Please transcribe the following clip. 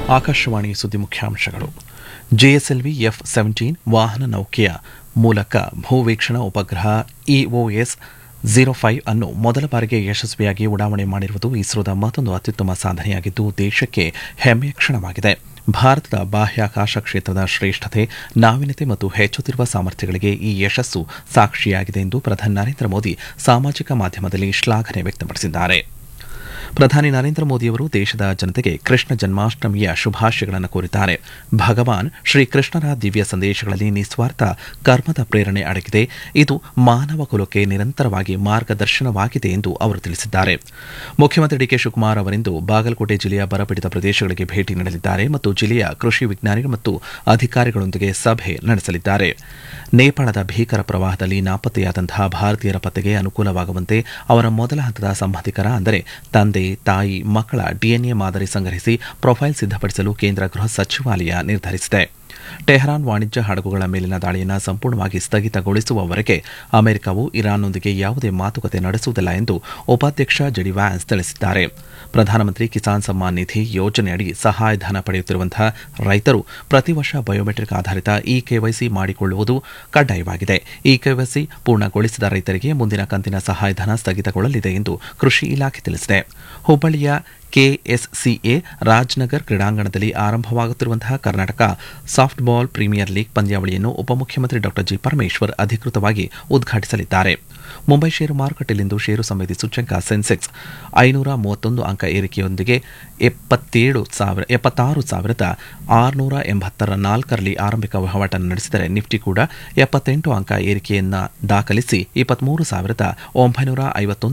ಆಕಾಶವಾಣಿ ಸುದ್ದಿ ಮುಖ್ಯಾಂಶಗಳು ಜೆಎಸ್ಎಲ್ವಿ F seventeen ವಾಹನ ನೌಕೆಯ ಮೂಲಕ ಭೂವೀಕ್ಷಣಾ ಉಪಗ್ರಹ ಇಒಎಸ್ ಝೀರೋ ಫೈವ್ ಅನ್ನು ಮೊದಲ ಬಾರಿಗೆ ಯಶಸ್ವಿಯಾಗಿ ಉಡಾವಣೆ ಮಾಡಿರುವುದು ಇಸ್ರೋದ ಮತ್ತೊಂದು ಅತ್ಯುತ್ತಮ ಸಾಧನೆಯಾಗಿದ್ದು ದೇಶಕ್ಕೆ ಹೆಮ್ಮೆಯ ಕ್ಷಣವಾಗಿದೆ ಭಾರತದ ಬಾಹ್ಯಾಕಾಶ ಕ್ಷೇತ್ರದ ಶ್ರೇಷ್ಠತೆ ನಾವೀನ್ಯತೆ ಮತ್ತು ಹೆಚ್ಚುತ್ತಿರುವ ಸಾಮರ್ಥ್ಯಗಳಿಗೆ ಈ ಯಶಸ್ಸು ಸಾಕ್ಷಿಯಾಗಿದೆ ಎಂದು ಪ್ರಧಾನಿ ನರೇಂದ್ರ ಮೋದಿ ಸಾಮಾಜಿಕ ಮಾಧ್ಯಮದಲ್ಲಿ ಶ್ಲಾಘನೆ ವ್ಯಕ್ತಪಡಿಸಿದ್ದಾರೆ ಪ್ರಧಾನಿ ನರೇಂದ್ರ ಮೋದಿಯವರು ದೇಶದ ಜನತೆಗೆ ಕೃಷ್ಣ ಜನ್ಮಾಷ್ಟಮಿಯ ಶುಭಾಶಯಗಳನ್ನು ಕೋರಿದ್ದಾರೆ ಭಗವಾನ್ ಶ್ರೀಕೃಷ್ಣರ ದಿವ್ಯ ಸಂದೇಶಗಳಲ್ಲಿ ನಿಸ್ವಾರ್ಥ ಕರ್ಮದ ಪ್ರೇರಣೆ ಅಡಗಿದೆ ಇದು ಮಾನವ ಕುಲಕ್ಕೆ ನಿರಂತರವಾಗಿ ಮಾರ್ಗದರ್ಶನವಾಗಿದೆ ಎಂದು ಅವರು ತಿಳಿಸಿದ್ದಾರೆ ಮುಖ್ಯಮಂತ್ರಿ ಡಿಕೆ ಶಿವಕುಮಾರ್ ಅವರಿಂದು ಬಾಗಲಕೋಟೆ ಜಿಲ್ಲೆಯ ಬರಪೀಡಿತ ಪ್ರದೇಶಗಳಿಗೆ ಭೇಟಿ ನೀಡಲಿದ್ದಾರೆ ಮತ್ತು ಜಿಲ್ಲೆಯ ಕೃಷಿ ವಿಜ್ಞಾನಿಗಳು ಮತ್ತು ಅಧಿಕಾರಿಗಳೊಂದಿಗೆ ಸಭೆ ನಡೆಸಲಿದ್ದಾರೆ ನೇಪಾಳದ ಭೀಕರ ಪ್ರವಾಹದಲ್ಲಿ ನಾಪತ್ತೆಯಾದಂತಹ ಭಾರತೀಯರ ಪತ್ತೆಗೆ ಅನುಕೂಲವಾಗುವಂತೆ ಅವರ ಮೊದಲ ಹಂತದ ಸಂಬಂಧಿಕರ ಅಂದರೆ ತಂದೆ ತಾಯಿ ಮಕ್ಕಳ ಡಿಎನ್ಎ ಮಾದರಿ ಸಂಗ್ರಹಿಸಿ ಪ್ರೊಫೈಲ್ ಸಿದ್ಧಪಡಿಸಲು ಕೇಂದ್ರ ಗೃಹ ಸಚಿವಾಲಯ ನಿರ್ಧರಿಸಿದೆ ಟೆಹರಾನ್ ವಾಣಿಜ್ಯ ಹಡಗುಗಳ ಮೇಲಿನ ದಾಳಿಯನ್ನು ಸಂಪೂರ್ಣವಾಗಿ ಸ್ಥಗಿತಗೊಳಿಸುವವರೆಗೆ ಅಮೆರಿಕವು ಇರಾನ್ನೊಂದಿಗೆ ಯಾವುದೇ ಮಾತುಕತೆ ನಡೆಸುವುದಿಲ್ಲ ಎಂದು ಉಪಾಧ್ಯಕ್ಷ ಜೆಡಿ ವ್ಯಾನ್ಸ್ ತಿಳಿಸಿದ್ದಾರೆ ಪ್ರಧಾನಮಂತ್ರಿ ಕಿಸಾನ್ ಸಮ್ಮಾನ್ ನಿಧಿ ಯೋಜನೆಯಡಿ ಸಹಾಯಧನ ಪಡೆಯುತ್ತಿರುವಂತಹ ರೈತರು ಪ್ರತಿ ವರ್ಷ ಬಯೋಮೆಟ್ರಿಕ್ ಆಧಾರಿತ ಇ ಕೆವೈಸಿ ಮಾಡಿಕೊಳ್ಳುವುದು ಕಡ್ಡಾಯವಾಗಿದೆ ಇ ಕೆವೈಸಿ ಪೂರ್ಣಗೊಳಿಸಿದ ರೈತರಿಗೆ ಮುಂದಿನ ಕಂತಿನ ಸಹಾಯಧನ ಸ್ಥಗಿತಗೊಳ್ಳಲಿದೆ ಎಂದು ಕೃಷಿ ಇಲಾಖೆ ತಿಳಿಸಿದೆ ಹುಬ್ಬಳ್ಳಿಯ ಕೆಎಸ್ಸಿಎ ರಾಜ್ನಗರ್ ಕ್ರೀಡಾಂಗಣದಲ್ಲಿ ಆರಂಭವಾಗುತ್ತಿರುವಂತಹ ಕರ್ನಾಟಕ ಸಾಫ್ಟ್ಬಾಲ್ ಪ್ರೀಮಿಯರ್ ಲೀಗ್ ಪಂದ್ಯಾವಳಿಯನ್ನು ಉಪಮುಖ್ಯಮಂತ್ರಿ ಡಾ ಜಿ ಪರಮೇಶ್ವರ್ ಅಧಿಕೃತವಾಗಿ ಉದ್ಘಾಟಿಸಲಿದ್ದಾರೆ ಮುಂಬೈ ಷೇರು ಮಾರುಕಟ್ಟೆಯಲ್ಲಿಂದು ಷೇರು ಸಮಿತಿ ಸೂಚ್ಯಂಕ ಸೆನ್ಸೆಕ್ಸ್ ಐನೂರ ಮೂವತ್ತೊಂದು ಅಂಕ ಏರಿಕೆಯೊಂದಿಗೆ ಎಪ್ಪತ್ತೇಳು ಸಾವಿರ ಎಪ್ಪತ್ತಾರು ಸಾವಿರದ ಆರುನೂರ ಎಂಬತ್ತರ ನಾಲ್ಕರಲ್ಲಿ ಆರಂಭಿಕ ವಹಿವಾಟನ್ನು ನಡೆಸಿದರೆ ನಿಫ್ಟಿ ಕೂಡ ಎಪ್ಪತ್ತೆಂಟು ಅಂಕ ಏರಿಕೆಯನ್ನ ದಾಖಲಿಸಿ ಇಪ್ಪತ್ಮೂರು ಸಾವಿರದ ಒಂಬೈನೂರ ಐವತ್ತೊಂದು